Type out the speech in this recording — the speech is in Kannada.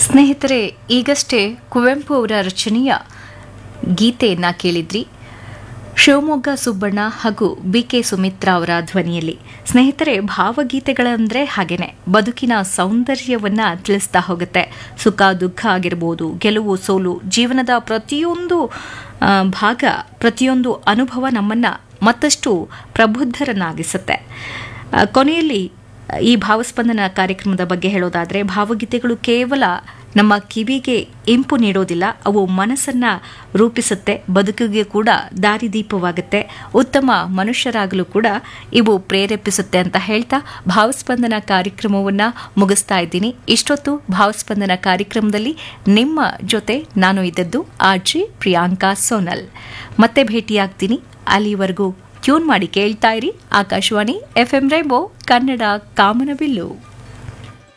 ಸ್ನೇಹಿತರೆ ಈಗಷ್ಟೇ ಕುವೆಂಪು ಅವರ ರಚನೆಯ ಗೀತೆಯನ್ನ ಕೇಳಿದ್ರಿ ಶಿವಮೊಗ್ಗ ಸುಬ್ಬಣ್ಣ ಹಾಗೂ ಬಿ ಕೆ ಸುಮಿತ್ರಾ ಅವರ ಧ್ವನಿಯಲ್ಲಿ ಸ್ನೇಹಿತರೆ ಭಾವಗೀತೆಗಳಂದ್ರೆ ಹಾಗೇನೆ ಬದುಕಿನ ಸೌಂದರ್ಯವನ್ನ ತಿಳಿಸ್ತಾ ಹೋಗುತ್ತೆ ಸುಖ ದುಃಖ ಆಗಿರ್ಬೋದು ಗೆಲುವು ಸೋಲು ಜೀವನದ ಪ್ರತಿಯೊಂದು ಆ, ಭಾಗ ಪ್ರತಿಯೊಂದು ಅನುಭವ ನಮ್ಮನ್ನ ಮತ್ತಷ್ಟು ಪ್ರಬುದ್ಧರನ್ನಾಗಿಸುತ್ತೆ ಆ, ಕೊನೆಯಲ್ಲಿ ಈ ಭಾವಸ್ಪಂದನ ಕಾರ್ಯಕ್ರಮದ ಬಗ್ಗೆ ಹೇಳೋದಾದರೆ ಭಾವಗೀತೆಗಳು ಕೇವಲ ನಮ್ಮ ಕಿವಿಗೆ ಇಂಪು ನೀಡೋದಿಲ್ಲ ಅವು ಮನಸ್ಸನ್ನ ರೂಪಿಸುತ್ತೆ ಬದುಕಿಗೆ ಕೂಡ ದಾರಿದೀಪವಾಗುತ್ತೆ ಉತ್ತಮ ಮನುಷ್ಯರಾಗಲು ಕೂಡ ಇವು ಪ್ರೇರೇಪಿಸುತ್ತೆ ಅಂತ ಹೇಳ್ತಾ ಭಾವಸ್ಪಂದನ ಕಾರ್ಯಕ್ರಮವನ್ನ ಮುಗಿಸ್ತಾ ಇದ್ದೀನಿ ಇಷ್ಟೊತ್ತು ಭಾವಸ್ಪಂದನ ಕಾರ್ಯಕ್ರಮದಲ್ಲಿ ನಿಮ್ಮ ಜೊತೆ ನಾನು ಇದ್ದದ್ದು ಆರ್ಜಿ ಪ್ರಿಯಾಂಕಾ ಸೋನಲ್ ಮತ್ತೆ ಭೇಟಿಯಾಗ್ತೀನಿ ಅಲ್ಲಿವರೆಗೂ ಟ್ಯೂನ್ ಮಾಡಿ ಕೇಳ್ತಾ ಇರಿ Akashvani F M Rainbow Kannada ಕಾಮನಬಿಲ್ಲು